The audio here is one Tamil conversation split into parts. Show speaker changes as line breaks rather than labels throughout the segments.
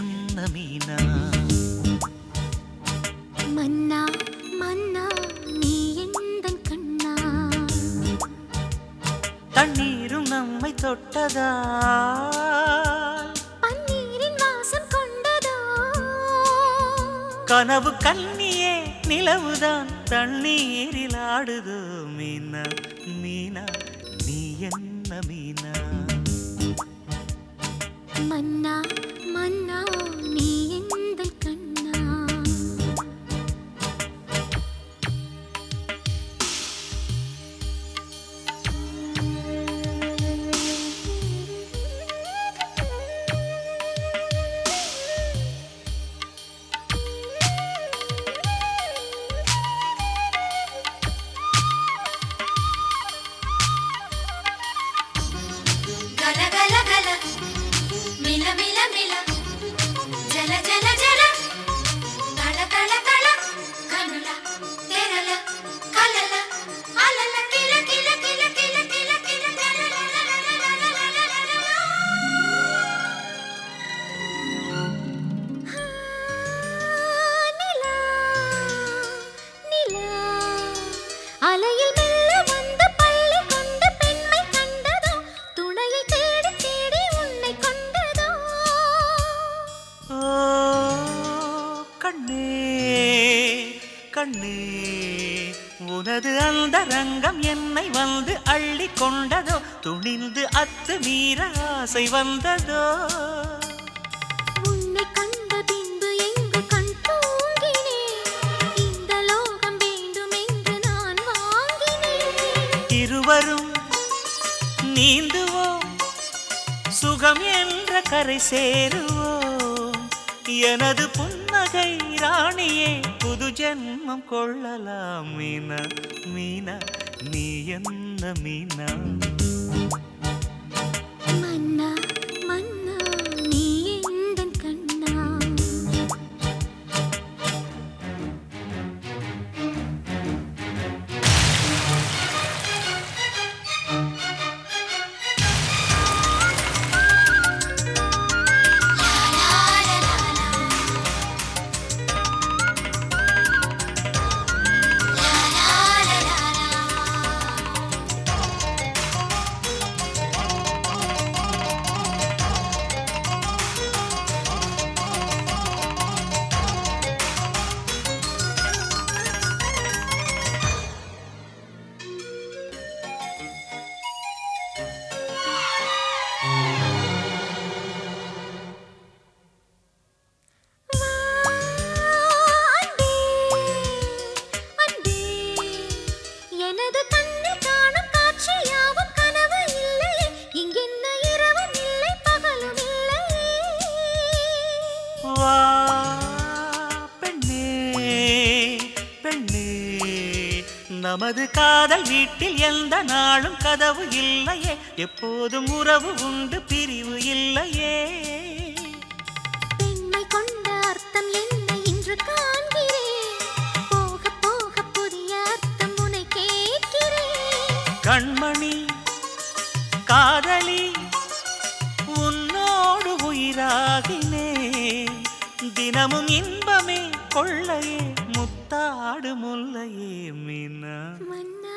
என்ன மீனா
மன்னா மன்னா நீ எந்தன் கண்ணா
தண்ணீரும் நம்மை தொட்டதா
பன்னீரின் வாசம் கொண்டதோ
கனவு கண்ணியே நிலவுதான் தண்ணீரில் ஆடுதோ மீனா மீனா நீ என்ன மீனா
மன்னா மன்னா நீ எந்தன் கண்ணா
గల గల గల మిల మిల మిల జల జల జల తళ తళ తళ కనుల తెరల కలల అలల కిల కిల కిల కిల కిల కిల
நிலா நிலா அலையில் மெல்ல வந்து பள்ளி கொண்ட பெண்மை கண்டதோ துணையை தேடி தேடி உன்னை கொண்டதோ
ஓ கண்ணே கண்ணே உனது அந்த ரங்கம் என்னை வந்து அள்ளி கொண்டதோ துணிந்து அத்து மீற ஆசை வந்ததோ
உன்னை கண்ட பின்பு எங்கு கண் தூங்கினேன் இந்த லோகம் வேண்டும் என்று நான் வாங்கினேன்
இருவரும் நீந்துவோம் சுகம் என்ற கரை சேருவோம் எனது புன்னகை ராணியே புது ஜென்மம் கொள்ளலாம் மீனா மீனா நீ என்ன மீனா
மன்னா மன்னா நீ எந்தன் கண்ணா அன்பே அன்பே எனது கண்ணில் காணும் காட்சி யாவும் கனவு இல்லையே இங்கென்ன இரவும் இல்லை பகலும் இல்லையே
வா பெண்ணே பெண்ணே நமது காதல் வீட்டில் எந்த நாளும் கதவு இல்லையே எப்போதும் உறவு உண்டு பிரிவு இல்லையே
பெண்மை கொண்ட அர்த்தம் என்ன இன்று காண்கிறேன் போக போக புதிய அர்த்தம் உன்னை கேட்கிறேன்
கண்மணி காதலி உன்னோடு உயிராகினேன் தினமும் இன்பமே கொள்ளையே முத்தாடு முல்லையே மீனா
மன்னா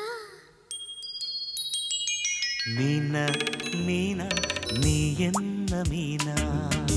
மீனா மீனா நீ என்ன மீனா